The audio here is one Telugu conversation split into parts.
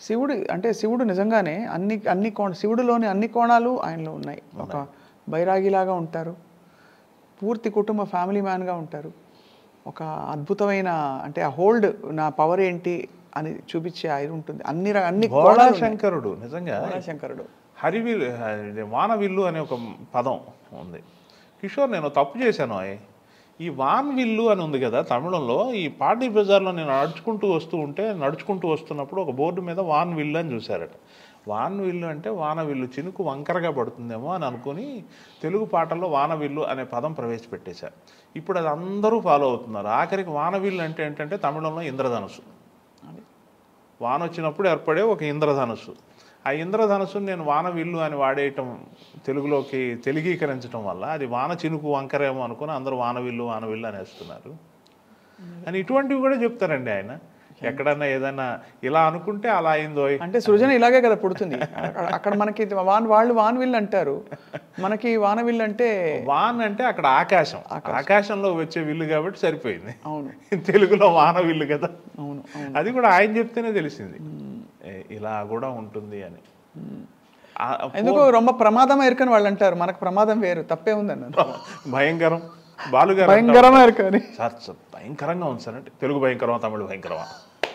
శివుడు అంటే శివుడు నిజంగానే అన్ని అన్ని కోణ శివుడిలోని అన్ని కోణాలు ఆయనలో ఉన్నాయి ఒక బైరాగిలాగా ఉంటారు పూర్తి కుటుంబ ఫ్యామిలీ మ్యాన్గా ఉంటారు ఒక అద్భుతమైన అంటే ఆ హోల్డ్ నా పవర్ ఏంటి అని చూపించే ఆయన ఉంటుంది అన్ని ర- అన్ని భోళా కోణాలు ఉన్నాయి. శంకరుడు నిజంగా శంకరుడు హరివిల్ ఇది వానవిల్లు అనే ఒక పదం ఉంది కిషోర్ నేను తప్పు చేశాను అయ్. ఈ వాన్విల్లు అని ఉంది కదా తమిళంలో ఈ పార్టీ బజార్లో నేను నడుచుకుంటూ వస్తూ ఉంటే నడుచుకుంటూ వస్తున్నప్పుడు ఒక బోర్డు మీద వాన్విల్లు అని చూశారట వాన్విల్లు అంటే వానవిల్లు చినుకు వంకరగా పడుతుందేమో అని అనుకుని తెలుగు పాటల్లో వానవిల్లు అనే పదం ప్రవేశపెట్టేశారు ఇప్పుడు అది అందరూ ఫాలో అవుతున్నారు ఆఖరికి వానవిల్లు అంటే ఏంటంటే తమిళంలో ఇంద్రధనుసు వాన వచ్చినప్పుడు ఏర్పడే ఒక ఇంద్రధనుస్సు ఆ ఇంద్రధనుస్సుని నేను వాన విల్లు అని వాడేయటం తెలుగులోకి తెలుగీకరించడం వల్ల అది వాన చినుకు వంకరేమో అనుకుని అందరూ వాన విల్లు వాన విల్లు అనేస్తున్నారు అని ఇటువంటివి కూడా చెప్తారండి ఆయన ఎక్కడన్నా ఏదైనా ఇలా అనుకుంటే అలా అయిందో అంటే సృజన ఇలాగే కదా పుడుతుంది అక్కడ- అక్కడ మనకి వాన్ వాళ్ళు వాన్ విల్ అంటారు మనకి వానవిల్ అంటే వాన్ అంటే అక్కడ ఆకాశం ఆకాశంలో వచ్చే విల్లు కాబట్టి సరిపోయింది అవును తెలుగులో వాన విల్లు కదా అవును అవును అది కూడా ఆయన చెప్తేనే తెలిసింది ఏ, ఇలా కూడా ఉంటుంది అని ఆ- ఎందుకు రొమ్మ ప్రమాదం ఎరుకని వాళ్ళు అంటారు మనకు ప్రమాదం వేరు తప్పే ఉంది అన్నారు భయంకరం బాలుగారు భయంకరమా ఎరుకని సార్ సార్ భయంకరంగా ఉంది సార్ అంటే తెలుగు భయంకరమా తమిళ భయంకరమా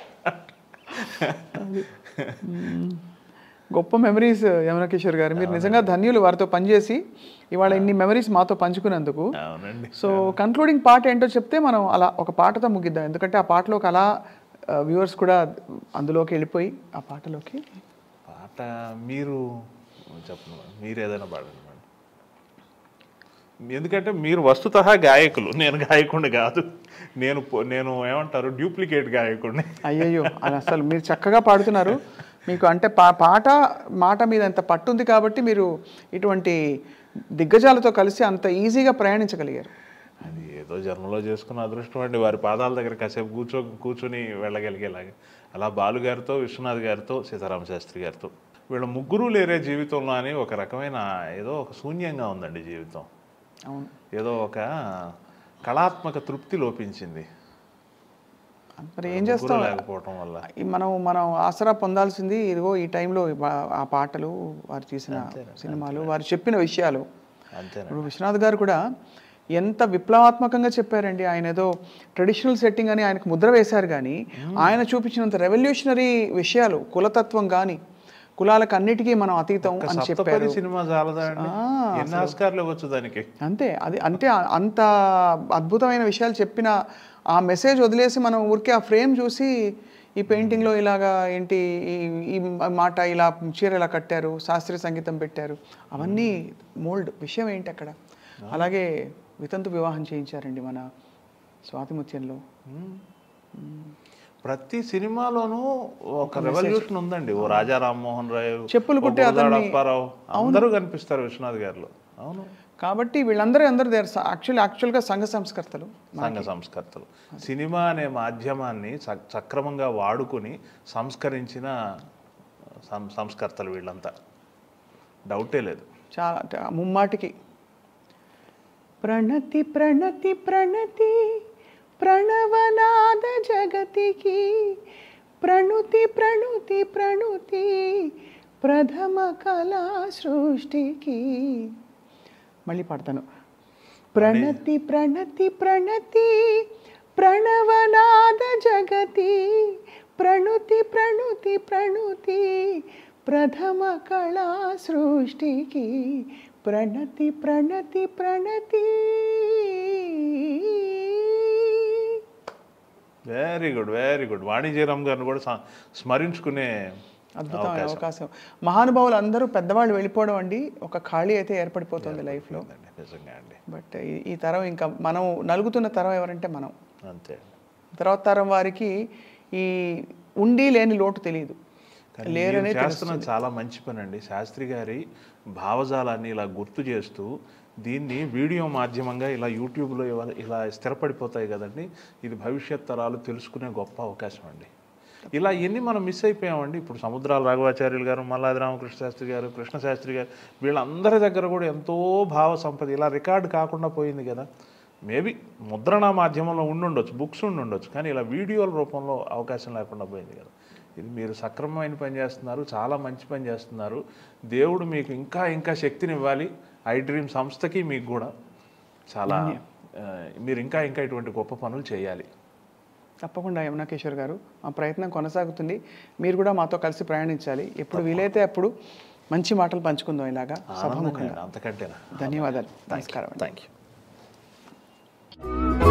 గొప్ప మెమరీస్ యమున కిషోర్ గారు మీరు నిజంగా ధన్యులు వారితో పనిచేసి ఇవాళ ఇన్ని మెమరీస్ మాతో పంచుకున్నందుకు అవునండి సో కన్క్లూడింగ్ పాట ఏంటో చెప్తే మనం అలా ఒక పాటతో ముగిద్దాం ఎందుకంటే ఆ పాటలోకి అలా వ్యూవర్స్ కూడా అందులోకి వెళ్ళిపోయి ఆ పాటలోకి పాట మీరు చెప్పండి మేడం. మీరు ఏదైనా పాడండి మేడం ఎందుకంటే మీరు వస్తుత గాయకులు నేను గాయకుడిని కాదు నేను పొ- నేను ఏమంటారు డూప్లికేట్ గాయకుడిని అయ్యయ్యో అది అసలు మీరు చక్కగా పాడుతున్నారు మీకు అంటే పా పాట మాట మీద అంత పట్టుంది కాబట్టి మీరు ఇటువంటి దిగ్గజాలతో కలిసి అంత ఈజీగా ప్రయాణించగలిగారు అది ఏదో జన్మలో చేసుకున్న అదృష్టం అండి వారి పాదాల దగ్గర కాసేపు కూర్చో కూర్చొని వెళ్ళగలిగేలాగా అలా బాలు గారితో విశ్వనాథ్ గారితో సీతారామ శాస్త్రి గారితో వీళ్ళ ముగ్గురు లేరే జీవితంలో అని ఒక రకమైన ఏదో ఒక శూన్యంగా ఉందండి జీవితం అవును ఏదో ఒక కళాత్మక తృప్తి లోపించింది మరి ఏం ముగ్గురు చేస్తాం లేకపోవటం వల్ల ఈ మనం మనం ఆసరా పొందాల్సింది ఇదిగో ఈ టైంలో వా- ఆ పాటలు వారు తీసిన సినిమాలు వారు చెప్పిన విషయాలు అంతేనా ఇప్పుడు విశ్వనాథ్ గారు కూడా ఎంత విప్లవాత్మకంగా చెప్పారండి ఆయన ఏదో ట్రెడిషనల్ సెట్టింగ్ అని ఆయనకు ముద్ర వేశారు కానీ ఆయన చూపించినంత రెవల్యూషనరీ విషయాలు కులతత్వం కానీ కులాలకు అన్నిటికీ మనం అతీతం అని చెప్పారు సప్తపది సినిమా చాలదా అండి ఎన్ని ఆస్కార్లు ఇవ్వచ్చు దానికి అంతే అది అంటే ఆ- అంత అద్భుతమైన విషయాలు చెప్పిన ఆ మెసేజ్ వదిలేసి మనం ఊరికే ఆ ఫ్రేమ్ చూసి ఈ పెయింటింగ్లో ఇలాగా ఏంటి ఈ- ఈ మాట ఇలా చీర ఇలా కట్టారు శాస్త్రీయ సంగీతం పెట్టారు అవన్నీ మోల్డ్ విషయం ఏంటి అక్కడ అలాగే వితంతు వివాహం చేయించారండి మన స్వాతిముత్యంలో ప్రతి సినిమాలోనూ ఒక రెవల్యూషన్ ఉందండి ఓ రాజా రామ్మోహన్ రాయ్ చెప్పులు ఓ కుట్టే బురదాడ అతన్ని- అప్పారావు అందరూ కనిపిస్తారు విశ్వనాథ్ గారిలో అవును కాబట్టి వీళ్ళందరూ అందరూ దేర్ యాక్చువల్ యాక్చువల్గా సంఘ సంస్కర్తలు సంఘ సంస్కర్తలు సినిమా అనే మాధ్యమాన్ని స- సక్రమంగా వాడుకుని సంస్కరించిన సం- సంస్కర్తలు వీళ్ళంతా డౌటే లేదు చాలా అంటే ఆ ముమ్మాటికి ప్రణతి ప్రణతి ప్రణతి ప్రణవనాద జగతికి ప్రణుతి ప్రణుతి ప్రణుతి ప్రథమ కళా సృష్టికి మళ్ళీ పాడతాను ప్రణతి ప్రణతి ప్రణతి ప్రణవనాద జగతి ప్రణుతి ప్రణుతి ప్రణుతి ప్రథమ కళా సృష్టికి ప్రణతి ప్రణతి ప్రణతి వెరీ గుడ్ వెరీ గుడ్ వాణిజ్యరామ్ గారిని కూడా స- స్మరించుకునే అద్భుతమైన అవకాశం మహానుభావులు అందరూ పెద్దవాళ్ళు వెళ్ళిపోవడం అండి ఒక ఖాళీ అయితే ఏర్పడిపోతుంది లైఫ్లో ఉందండి, నిజంగా అండి బట్ ఈ- ఈ తరం ఇంకా మనం నలుగుతున్న తరం ఎవరంటే మనం అంతే తర్వాత తరం వారికి ఈ ఉండి లేని లోటు తెలియదు కానీ లేరనే మీరు చేస్తున్న చాలా మంచి పని అండి శాస్త్రి గారి భావజాలాన్ని ఇలా గుర్తు చేస్తూ దీన్ని వీడియో మాధ్యమంగా ఇలా యూట్యూబ్లో ఇవ- ఇలా స్థిరపడిపోతాయి కదండి ఇది భవిష్యత్ తరాలు తెలుసుకునే గొప్ప అవకాశం అండి ఇలా ఎన్ని మనం మిస్ అయిపోయామండి ఇప్పుడు సముద్రాల రాఘవాచార్యులు గారు మల్లాది రామకృష్ణ శాస్త్రి గారు కృష్ణ శాస్త్రి గారు వీళ్ళందరి దగ్గర కూడా ఎంతో భావ సంపద ఇలా రికార్డు కాకుండా పోయింది కదా మేబీ ముద్రణ మాధ్యమంలో ఉండుండొచ్చు బుక్స్ ఉండుండొచ్చు కానీ ఇలా వీడియోల రూపంలో అవకాశం లేకుండా పోయింది కదా ఇది మీరు సక్రమమైన పని చేస్తున్నారు చాలా మంచి పని చేస్తున్నారు దేవుడు మీకు ఇంకా ఇంకా శక్తిని ఇవ్వాలి ఐ డ్రీమ్ సంస్థకి మీకు కూడా చాలా ఆ, మీరు ఇంకా ఇంకా ఇటువంటి గొప్ప పనులు చేయాలి తప్పకుండా యమునా కిషోర్ గారు మా ప్రయత్నం కొనసాగుతుంది మీరు కూడా మాతో కలిసి ప్రయాణించాలి ఎప్పుడు వీలైతే అప్పుడు మంచి మాటలు పంచుకుందాం ఇలాగా ఆనందంగా అంతకంటేనా ధన్యవాదాలు నమస్కారం థ్యాంక్ యూ